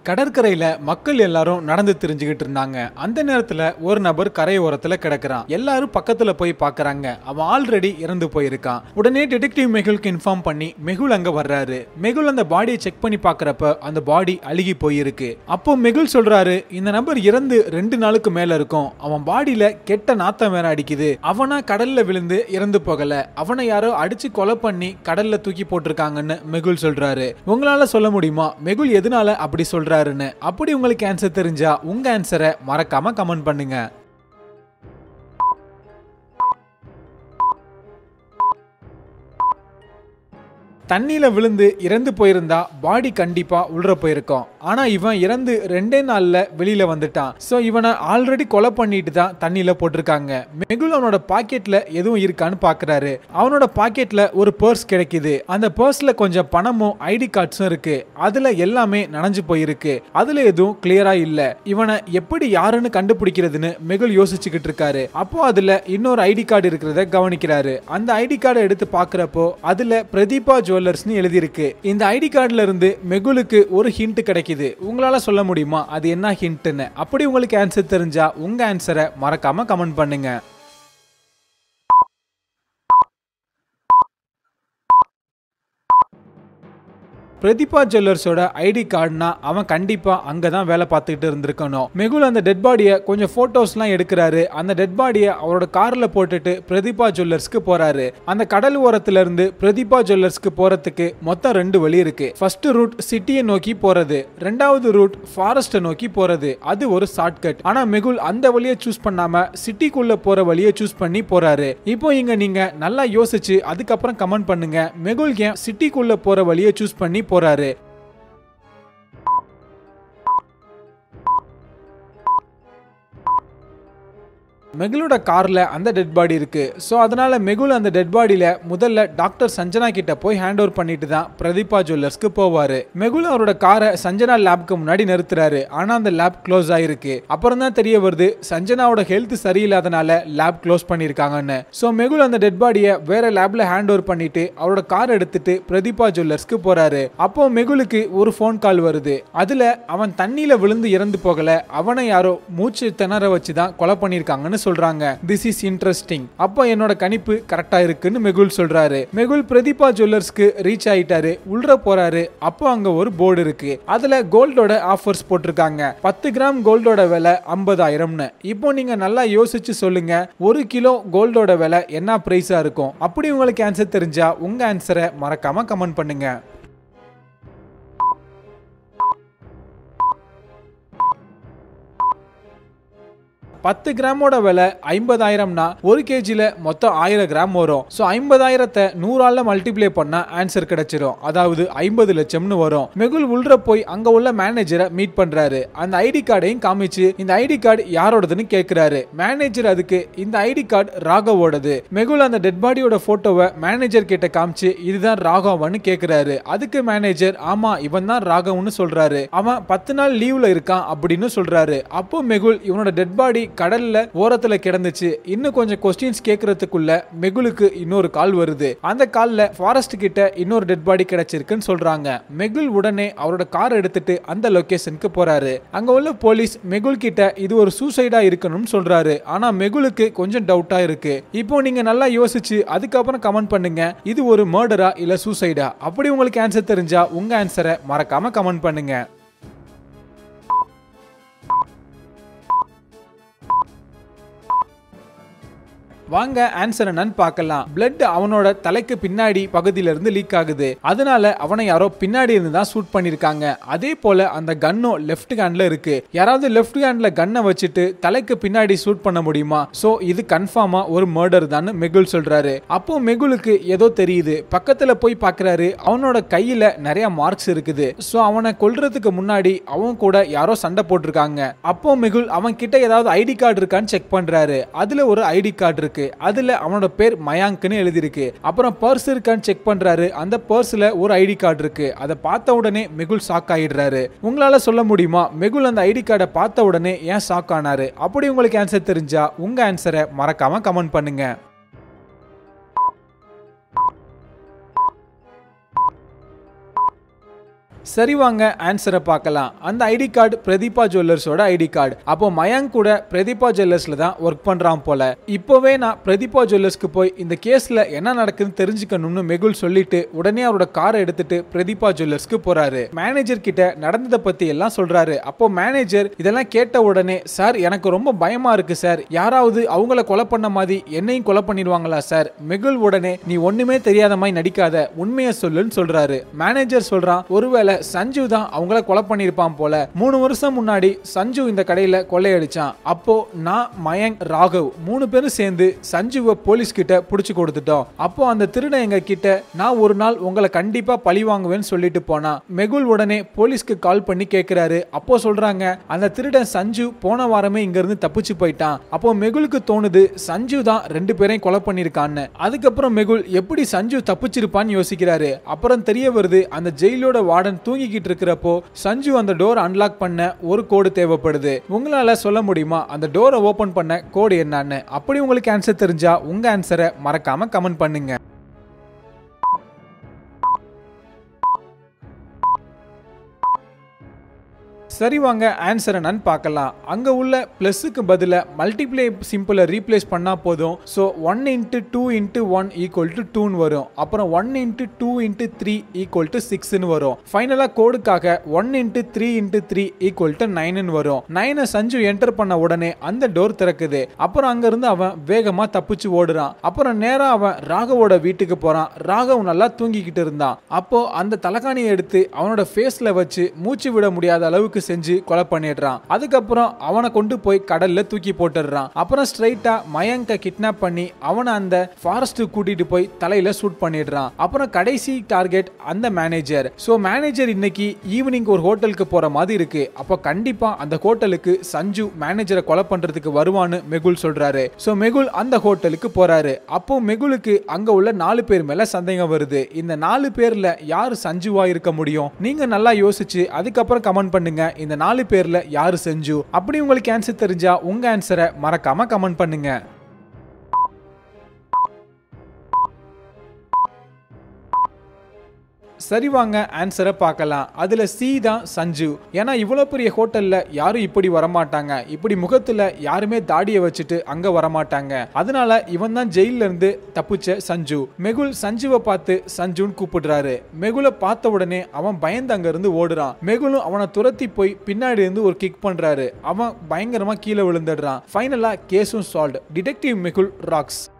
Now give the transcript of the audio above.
கடற்கரையில மக்கள் எல்லாரும் நடந்து தெரிஞ்சுக்கிட்டு இருந்தாங்க அந்த நேரத்துல ஒரு நபர் கரையோரத்துல கிடக்குறான் எல்லாரும் பக்கத்துல போய் பார்க்கறாங்க அவன் ஆல்ரெடி இறந்து போயிருக்கான் உடனே டிடெக்டிவ் மெகுலுக்கு இன்ஃபார்ம் பண்ணி மெகுல் அங்க வர்றாரு மெகுல் அந்த பாடியை செக் பண்ணி பார்க்கறப்ப அந்த பாடி அழுகி போயிருக்கு அப்போ மெகுல் சொல்றாரு இந்த நபர் இறந்து ரெண்டு நாளுக்கு மேல இருக்கும் அவன் பாடியில கெட்ட நாத்தம் வேற அடிக்குது அவனா கடல்ல விழுந்து இறந்து போகல அவனை யாரோ அடிச்சு கொலை பண்ணி கடல்ல தூக்கி போட்டிருக்காங்கன்னு மெகுல் சொல்றாரு உங்களால சொல்ல முடியுமா மெகுல் எதனால அப்படி சொல்றாருன்னு அப்படி உங்களுக்கு ஆன்சர் தெரிஞ்சா உங்க ஆன்சரை மறக்காம கமெண்ட் பண்ணுங்க தண்ணியில விழுந்து இறந்து போயிருந்தா பாடி கண்டிப்பா உள்ள போயிருக்கும் ஆனா இவன் இறந்து ரெண்டே நாள்ல வெளியில வந்துட்டான் சோ இவனை ஆல்ரெடி கொலை பண்ணிட்டு தான் தண்ணியில போட்டிருக்காங்க மெகுல் அவனோட பாக்கெட்ல எதுவும் இருக்கான்னு பாக்குறாரு அவனோட பாக்கெட்ல ஒரு பர்ஸ் கிடைக்குது அந்த பர்ஸ்ல கொஞ்சம் பணமும் ஐடி கார்ட்ஸும் இருக்கு அதுல எல்லாமே நனைஞ்சு போயிருக்கு அதுல எதுவும் கிளியரா இல்ல இவனை எப்படி யாருன்னு கண்டுபிடிக்கிறதுன்னு மெகுல் யோசிச்சுக்கிட்டு இருக்காரு அப்போ அதுல இன்னொரு ஐடி கார்டு இருக்கிறத கவனிக்கிறாரு அந்த ஐடி கார்டை எடுத்து பாக்குறப்போ அதுல பிரதீபா ஜுவல்லர்ஸ்னு எழுதியிருக்கு இந்த ஐடி கார்டுல இருந்து மெகுலுக்கு ஒரு ஹிண்ட் கிடைக்குது உங்களால சொல்ல முடியுமா அது என்ன ஹிண்ட்னு அப்படி உங்களுக்கு ஆன்சர் தெரிஞ்சா உங்க ஆன்சரை மறக்காம கமெண்ட் பண்ணுங்க பிரதீபா ஜுவல்லர்ஸோட ஐடி கார்டுனா அவன் கண்டிப்பா அங்க தான் வேலை பார்த்துக்கிட்டு இருந்திருக்கணும் மெகுல் அந்த டெட் பாடியை கொஞ்சம் போட்டோஸ்லாம் எடுக்கிறாரு அந்த டெட் பாடியை அவரோட கார்ல போட்டுட்டு பிரதீபா ஜுவல்லர்ஸ்க்கு போறாரு அந்த கடல் ஓரத்துல இருந்து பிரதீபா ஜுவல்லர்ஸ்க்கு போறதுக்கு மொத்தம் ரெண்டு வழி இருக்கு ஃபர்ஸ்ட் ரூட் சிட்டியை நோக்கி போறது ரெண்டாவது ரூட் ஃபாரஸ்ட்டை நோக்கி போறது அது ஒரு ஷார்ட்கட் ஆனா மெகுல் அந்த வழியை சூஸ் பண்ணாம சிட்டிக்குள்ள போற வழியை சூஸ் பண்ணி போறாரு இப்போ இங்க நீங்க நல்லா யோசிச்சு அதுக்கப்புறம் கமெண்ட் பண்ணுங்க மெகுல் ஏன் சிட்டிக்குள்ள போற வழியை சூஸ் பண்ணி போறாரு மெகுலோட கார்ல அந்த டெட் பாடி இருக்கு ஸோ அதனால மெகுல் அந்த டெட் பாடியில முதல்ல டாக்டர் சஞ்சனா கிட்ட போய் ஹேண்ட் ஓவர் பண்ணிட்டு தான் பிரதீபா ஜுவல்லர்ஸ்க்கு போவாரு மெகுல் அவரோட காரை சஞ்சனா லேப்க்கு முன்னாடி நிறுத்துறாரு ஆனா அந்த லேப் க்ளோஸ் ஆயிருக்கு அப்புறம் தான் தெரிய வருது சஞ்சனாவோட ஹெல்த் சரியில்லாதனால லேப் க்ளோஸ் பண்ணிருக்காங்கன்னு ஸோ மெகுல் அந்த டெட் பாடியை வேற லேப்ல ஹேண்ட் ஓவர் பண்ணிட்டு அவரோட கார் எடுத்துட்டு பிரதீபா ஜுவல்லர்ஸ்க்கு போறாரு அப்போ மெகுலுக்கு ஒரு ஃபோன் கால் வருது அதுல அவன் தண்ணியில விழுந்து இறந்து போகல அவனை யாரோ மூச்சு திணற வச்சு தான் கொலை பண்ணிருக்காங்கன்னு சொல்றாங்க திஸ் இஸ் இன்ட்ரெஸ்டிங் அப்போ என்னோட கணிப்பு கரெக்டா இருக்குன்னு மெகுல் சொல்றாரு மெகுல் பிரதீபா ஜுவல்லர்ஸ்க்கு ரீச் ஆயிட்டாரு உள்ள போறாரு அப்போ அங்க ஒரு போர்டு இருக்கு அதுல கோல்டோட ஆஃபர்ஸ் போட்டிருக்காங்க பத்து கிராம் கோல்டோட விலை ஐம்பதாயிரம்னு இப்போ நீங்க நல்லா யோசிச்சு சொல்லுங்க ஒரு கிலோ கோல்டோட விலை என்ன பிரைஸா இருக்கும் அப்படி உங்களுக்கு ஆன்சர் தெரிஞ்சா உங்க ஆன்சரை மறக்காம கமெண்ட் பண்ணுங்க பத்து கிராமோட விலை ஐம்பதாயிரம்னா ஒரு கேஜில மொத்தம் ஆயிரம் கிராம் வரும் ஸோ ஐம்பதாயிரத்தை நூறால மல்டிப்ளை பண்ணா ஆன்சர் கிடைச்சிரும் அதாவது ஐம்பது லட்சம்னு வரும் மெகுல் உள்ள போய் அங்க உள்ள மேனேஜரை மீட் பண்றாரு அந்த ஐடி கார்டையும் காமிச்சு இந்த ஐடி கார்டு யாரோடதுன்னு கேட்கிறாரு மேனேஜர் அதுக்கு இந்த ஐடி கார்டு ராகவோடது மெகுல் அந்த டெட் பாடியோட போட்டோவை மேனேஜர் கிட்ட காமிச்சு இதுதான் ராகவன்னு கேட்கிறாரு அதுக்கு மேனேஜர் ஆமா இவன் தான் ராகவன்னு சொல்றாரு அவன் பத்து நாள் லீவ்ல இருக்கான் அப்படின்னு சொல்றாரு அப்போ மெகுல் இவனோட டெட் பாடி கடல்ல ஓரத்துல கிடந்துச்சு இன்னும் கொஞ்சம் கொஸ்டின்ஸ் கேட்கறதுக்குள்ள மெகுலுக்கு இன்னொரு கால் வருது அந்த கால்ல ஃபாரஸ்ட் கிட்ட இன்னொரு டெட் பாடி கிடைச்சிருக்குன்னு சொல்றாங்க மெகுல் உடனே அவரோட கார் எடுத்துட்டு அந்த லொகேஷனுக்கு போறாரு அங்க உள்ள போலீஸ் மெகுல் கிட்ட இது ஒரு சூசைடா இருக்கணும்னு சொல்றாரு ஆனா மெகுலுக்கு கொஞ்சம் டவுட்டா இருக்கு இப்போ நீங்க நல்லா யோசிச்சு அதுக்கப்புறம் கமெண்ட் பண்ணுங்க இது ஒரு மர்டரா இல்ல சூசைடா அப்படி உங்களுக்கு ஆன்சர் தெரிஞ்சா உங்க ஆன்சரை மறக்காம கமெண்ட் பண்ணுங்க வாங்க ஆன்சர் என்னன்னு பார்க்கலாம் பிளட் அவனோட தலைக்கு பின்னாடி பகுதியில இருந்து லீக் ஆகுது அதனால அவனை யாரோ பின்னாடி இருந்து தான் ஷூட் பண்ணிருக்காங்க அதே போல அந்த கன்னும் லெஃப்ட் ஹேண்ட்ல இருக்கு யாராவது லெஃப்ட் ஹேண்ட்ல கன்னை வச்சுட்டு தலைக்கு பின்னாடி ஷூட் பண்ண முடியுமா சோ இது கன்ஃபார்மா ஒரு மர்டர் தான் மெகுல் சொல்றாரு அப்போ மெகுலுக்கு ஏதோ தெரியுது பக்கத்துல போய் பாக்குறாரு அவனோட கையில நிறைய மார்க்ஸ் இருக்குது சோ அவனை கொல்றதுக்கு முன்னாடி அவன் கூட யாரோ சண்டை போட்டிருக்காங்க அப்போ மெகுல் அவன் கிட்ட ஏதாவது ஐடி கார்டு இருக்கான்னு செக் பண்றாரு அதுல ஒரு ஐடி கார்டு இருக்கு அதுல அவனோட பேர் மயாங்க்னு எழுதியிருக்கு அப்புறம் பர்ஸ் இருக்கான்னு செக் பண்றாரு அந்த பர்ஸ்ல ஒரு ஐடி கார்டு இருக்கு அதை பார்த்த உடனே மெகுல் ஷாக் ஆயிடுறாரு உங்களால சொல்ல முடியுமா மெகுல் அந்த ஐடி கார்டை பார்த்த உடனே ஏன் ஷாக் ஆனாரு அப்படி உங்களுக்கு ஆன்சர் தெரிஞ்சா உங்க ஆன்சரை மறக்காம கமெண்ட் பண்ணுங்க சரி வாங்க ஆன்சரை பார்க்கலாம் அந்த ஐடி கார்டு பிரதீபா ஜுவல்லர்ஸோட ஐடி கார்டு அப்போ மயங்க் கூட பிரதீபா ஜுவல்லர்ஸ்ல தான் ஒர்க் பண்றான் போல இப்போவே நான் பிரதீபா ஜுவல்லர்ஸ்க்கு போய் இந்த கேஸ்ல என்ன நடக்குதுன்னு தெரிஞ்சுக்கணும்னு மெகுல் சொல்லிட்டு உடனே அவரோட காரை எடுத்துட்டு பிரதீபா ஜுவல்லர்ஸ்க்கு போறாரு மேனேஜர் கிட்ட நடந்ததை பத்தி எல்லாம் சொல்றாரு அப்போ மேனேஜர் இதெல்லாம் கேட்ட உடனே சார் எனக்கு ரொம்ப பயமா இருக்கு சார் யாராவது அவங்கள கொலை பண்ண மாதிரி என்னையும் கொலை பண்ணிடுவாங்களா சார் மெகுல் உடனே நீ ஒண்ணுமே தெரியாத மாதிரி நடிக்காத உண்மையை சொல்லுன்னு சொல்றாரு மேனேஜர் சொல்றான் ஒருவேளை சஞ்சு தான் அவங்கள கொலை பண்ணியிருப்பான் போல மூணு வருஷம் முன்னாடி சஞ்சு இந்த கடையில கொள்ளையடிச்சான் அப்போ நான் மயங்க் ராகவ் மூணு பேரும் சேர்ந்து சஞ்சுவை போலீஸ் கிட்ட புடிச்சு கொடுத்துட்டோம் அப்போ அந்த திருடன் எங்க கிட்ட நான் ஒரு நாள் உங்களை கண்டிப்பா பழி வாங்குவேன்னு சொல்லிட்டு போனா மெகுல் உடனே போலீஸ்க்கு கால் பண்ணி கேக்குறாரு அப்போ சொல்றாங்க அந்த திருடன் சஞ்சு போன வாரமே இங்க இருந்து தப்பிச்சு போயிட்டான் அப்போ மெகுலுக்கு தோணுது சஞ்சு தான் ரெண்டு பேரையும் கொலை பண்ணிருக்கான்னு அதுக்கப்புறம் மெகுல் எப்படி சஞ்சு தப்பிச்சிருப்பான்னு யோசிக்கிறாரு அப்புறம் தெரிய வருது அந்த ஜெயிலோட வார்டன் தூங்கிக்கிட்டு இருக்கிறப்போ சஞ்சு அந்த டோர் அன்லாக் பண்ண ஒரு கோடு தேவைப்படுது உங்களால சொல்ல முடியுமா அந்த டோரை ஓபன் பண்ண கோடு என்னன்னு அப்படி உங்களுக்கு ஆன்சர் தெரிஞ்சா உங்க ஆன்சரை மறக்காம கமெண்ட் பண்ணுங்க சரி வாங்க ஆன்சர் என்னன்னு பார்க்கலாம் அங்க உள்ள பிளஸுக்கு பதிலா மல்டிப்ளை சிம்பிளை ரீப்ளேஸ் பண்ணா போதும் so one into two into one equal to டூன்னு வரும் அப்புறம் one into two into three equal to சிக்ஸ்னு வரும் ஃபைனலாக கோடுக்காக one into three into three equal to நைன்னு வரும் நைனை சஞ்சு என்டர் பண்ண உடனே அந்த டோர் திறக்குது அப்புறம் அங்கிருந்து அவன் வேகமா தப்பிச்சு ஓடுறான் அப்புறம் நேரா அவன் ராகவோட வீட்டுக்கு போறான் ராகவ் நல்லா தூங்கிக்கிட்டு இருந்தான் அப்போ அந்த தலகாணியை எடுத்து அவனோட ஃபேஸ்ல வச்சு மூச்சு விட முடியாத அளவுக்கு செஞ்சு கொலை பண்ணிடுறான் அதுக்கப்புறம் அவனை கொண்டு போய் கடல்ல தூக்கி போட்டுடுறான் அப்புறம் ஸ்ட்ரைட்டா மயங்க கிட்னாப் பண்ணி அவனை அந்த ஃபாரஸ்ட்டுக்கு கூட்டிட்டு போய் தலையில ஷூட் பண்ணிடுறான் அப்புறம் கடைசி டார்கெட் அந்த மேனேஜர் ஸோ மேனேஜர் இன்னைக்கு ஈவினிங் ஒரு ஹோட்டலுக்கு போற மாதிரி இருக்கு அப்போ கண்டிப்பா அந்த ஹோட்டலுக்கு சஞ்சு மேனேஜரை கொலை பண்றதுக்கு வருவான்னு மெகுல் சொல்றாரு ஸோ மெகுல் அந்த ஹோட்டலுக்கு போறாரு அப்போ மெகுலுக்கு அங்க உள்ள நாலு பேர் மேல சந்தேகம் வருது இந்த நாலு பேர்ல யாரு சஞ்சுவா இருக்க முடியும் நீங்க நல்லா யோசிச்சு அதுக்கப்புறம் கமெண்ட் பண்ணுங்க இந்த நாலு பேர்ல யாரு செஞ்சு அப்படி உங்களுக்கு ஆன்சர் தெரிஞ்சா உங்க ஆன்சரை மறக்காம கமெண்ட் பண்ணுங்க சரி வாங்க ஆன்சரை பார்க்கலாம் அதுல சி தான் சஞ்சு ஏன்னா இவ்வளோ பெரிய ஹோட்டல்ல யாரும் இப்படி வரமாட்டாங்க இப்படி முகத்துல யாருமே தாடியை வச்சுட்டு அங்க வரமாட்டாங்க அதனால இவன் தான் ஜெயில இருந்து தப்பிச்ச சஞ்சு மெகுல் சஞ்சுவை பார்த்து சஞ்சுன்னு கூப்பிடுறாரு மெகுலை பார்த்த உடனே அவன் பயந்து அங்க இருந்து ஓடுறான் மெகுலும் அவனை துரத்தி போய் பின்னாடி இருந்து ஒரு கிக் பண்றாரு அவன் பயங்கரமா கீழே விழுந்துடுறான் ஃபைனலா கேஸும் சால்வ் டிடெக்டிவ் மெகுல் ராக்ஸ்